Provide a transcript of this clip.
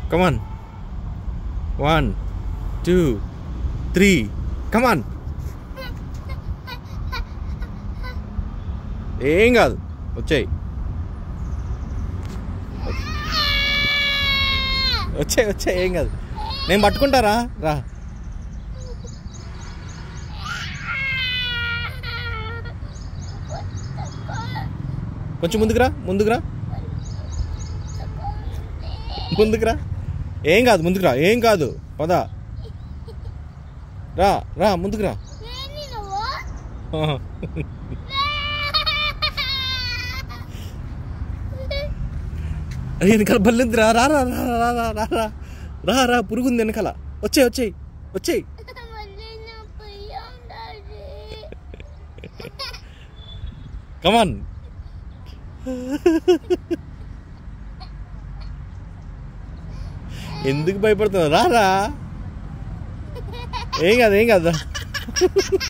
కమాన్ one two three come on ఏం కాదు వచ్చాయి వచ్చాయి వచ్చాయి ఏం కాదు నేను పట్టుకుంటారా రా కొంచెం ముందుకురా ముందుకురా ముందుకురా ఏం కాదు ముందుకురా ఏం కాదు పద రా రా ముందుకురా ఏంటి నువ్వు అరే వెనకాల బల్లిందిరా రా రా రా రా రా రా రా రా రా పురుగుంది వెనకాల వచ్చాయి వచ్చాయి వచ్చాయి మళ్ళీ నా భయం డాడీ కమాన్ ఎందుకు భయపడుతున్నావు రా రా ఏం కాదు ఏం కాదు